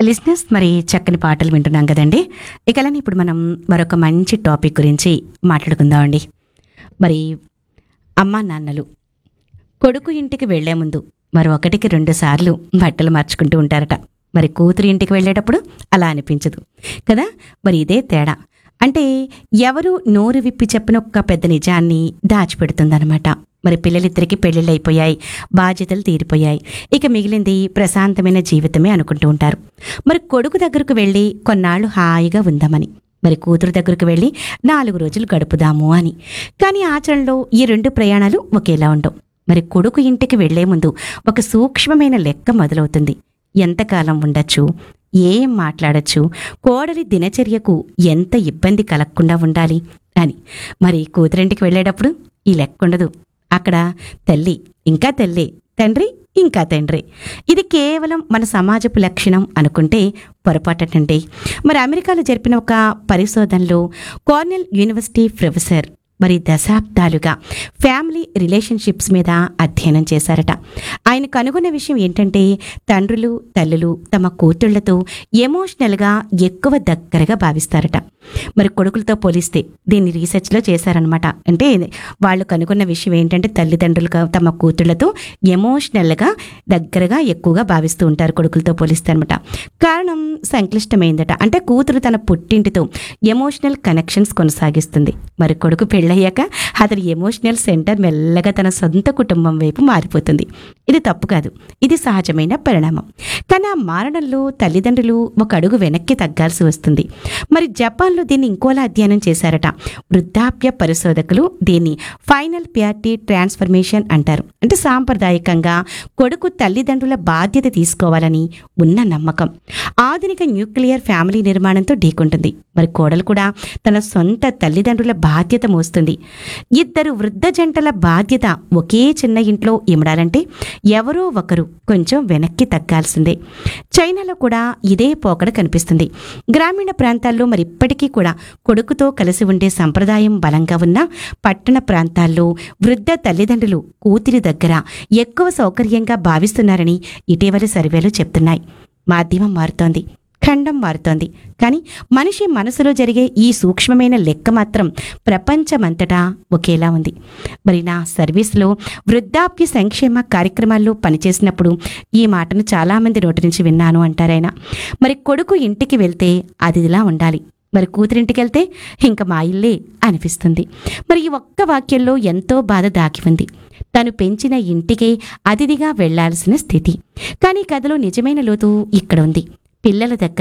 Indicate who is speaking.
Speaker 1: లిస్నెస్ మరి చక్కని పాటలు వింటున్నాం కదండి ఇకలని ఇప్పుడు మనం మరొక మంచి టాపిక్ గురించి మాట్లాడుకుందామండి మరి అమ్మా నాన్నలు కొడుకు ఇంటికి వెళ్లే ముందు మరి ఒకటికి రెండు సార్లు బట్టలు మార్చుకుంటూ ఉంటారట మరి కూతురు ఇంటికి వెళ్ళేటప్పుడు అలా అనిపించదు కదా మరి ఇదే తేడా అంటే ఎవరు నోరు విప్పి చెప్పిన ఒక్క పెద్ద నిజాన్ని దాచిపెడుతుందన్నమాట మరి పిల్లలిద్దరికీ పెళ్ళిళ్ళు అయిపోయాయి బాధ్యతలు తీరిపోయాయి ఇక మిగిలింది ప్రశాంతమైన జీవితమే అనుకుంటూ ఉంటారు మరి కొడుకు దగ్గరకు వెళ్ళి కొన్నాళ్ళు హాయిగా ఉందామని మరి కూతురు దగ్గరకు వెళ్ళి నాలుగు రోజులు గడుపుదాము అని కానీ ఆచరణలో ఈ రెండు ప్రయాణాలు ఒకేలా ఉండవు మరి కొడుకు ఇంటికి వెళ్లే ముందు ఒక సూక్ష్మమైన లెక్క మొదలవుతుంది ఎంతకాలం ఉండొచ్చు ఏం మాట్లాడొచ్చు కోడలి దినచర్యకు ఎంత ఇబ్బంది కలగకుండా ఉండాలి అని మరి కూతురింటికి వెళ్ళేటప్పుడు ఈ లెక్క ఉండదు అక్కడ తల్లి ఇంకా తల్లి తండ్రి ఇంకా తండ్రి ఇది కేవలం మన సమాజపు లక్షణం అనుకుంటే పొరపాటండి మరి అమెరికాలో జరిపిన ఒక పరిశోధనలో కార్నెల్ యూనివర్సిటీ ప్రొఫెసర్ మరి దశాబ్దాలుగా ఫ్యామిలీ రిలేషన్షిప్స్ మీద అధ్యయనం చేశారట ఆయన కనుగొన్న విషయం ఏంటంటే తండ్రులు తల్లులు తమ కూతుళ్లతో ఎమోషనల్గా ఎక్కువ దగ్గరగా భావిస్తారట మరి కొడుకులతో పోలిస్తే దీన్ని రీసెర్చ్లో చేశారనమాట అంటే వాళ్ళు కనుగొన్న విషయం ఏంటంటే తల్లిదండ్రులుగా తమ కూతుళ్లతో ఎమోషనల్గా దగ్గరగా ఎక్కువగా భావిస్తూ ఉంటారు కొడుకులతో పోలిస్తే అనమాట కారణం సంక్లిష్టమైందట అంటే కూతురు తన పుట్టింటితో ఎమోషనల్ కనెక్షన్స్ కొనసాగిస్తుంది మరి కొడుకు పెళ్ళయ్యాక అతని ఎమోషనల్ సెంటర్ మెల్లగా తన సొంత కుటుంబం వైపు మారిపోతుంది ఇది తప్పు కాదు ఇది సహజమైన పరిణామం కానీ ఆ మారడంలో తల్లిదండ్రులు ఒక అడుగు వెనక్కి తగ్గాల్సి వస్తుంది మరి జపాన్లో దీన్ని ఇంకోలా అధ్యయనం చేశారట వృద్ధాప్య పరిశోధకులు దీన్ని ఫైనల్ ప్యారిటీ ట్రాన్స్ఫర్మేషన్ అంటారు అంటే సాంప్రదాయకంగా కొడుకు తల్లిదండ్రుల బాధ్యత తీసుకోవాలని ఉన్న నమ్మకం ఆధునిక న్యూక్లియర్ ఫ్యామిలీ నిర్మాణంతో ఢీకొంటుంది మరి కోడలు కూడా తన సొంత తల్లిదండ్రుల బాధ్యత మోస్తుంది ఇద్దరు వృద్ధ జంటల బాధ్యత ఒకే చిన్న ఇంట్లో ఇమడాలంటే ఎవరో ఒకరు కొంచెం వెనక్కి తగ్గాల్సిందే చైనాలో కూడా ఇదే పోకడ కనిపిస్తుంది గ్రామీణ ప్రాంతాల్లో మరి ఇప్పటికీ కూడా కొడుకుతో కలిసి ఉండే సంప్రదాయం బలంగా ఉన్న పట్టణ ప్రాంతాల్లో వృద్ధ తల్లిదండ్రులు కూతురి దగ్గర ఎక్కువ సౌకర్యంగా భావిస్తున్నారని ఇటీవలి సర్వేలు చెప్తున్నాయి మాధ్యమం మారుతోంది ఖండం మారుతోంది కానీ మనిషి మనసులో జరిగే ఈ సూక్ష్మమైన లెక్క మాత్రం ప్రపంచమంతటా ఒకేలా ఉంది మరి నా సర్వీస్లో వృద్ధాప్య సంక్షేమ కార్యక్రమాల్లో పనిచేసినప్పుడు ఈ మాటను చాలామంది నోటి నుంచి విన్నాను అంటారాయన మరి కొడుకు ఇంటికి వెళ్తే అది ఇలా ఉండాలి మరి కూతురింటికి వెళ్తే ఇంక మా ఇల్లే అనిపిస్తుంది మరి ఈ ఒక్క వాక్యంలో ఎంతో బాధ దాగి ఉంది తను పెంచిన ఇంటికే అతిథిగా వెళ్లాల్సిన స్థితి కానీ కథలో నిజమైన లోతు ఇక్కడ ఉంది పిల్లల దగ్గర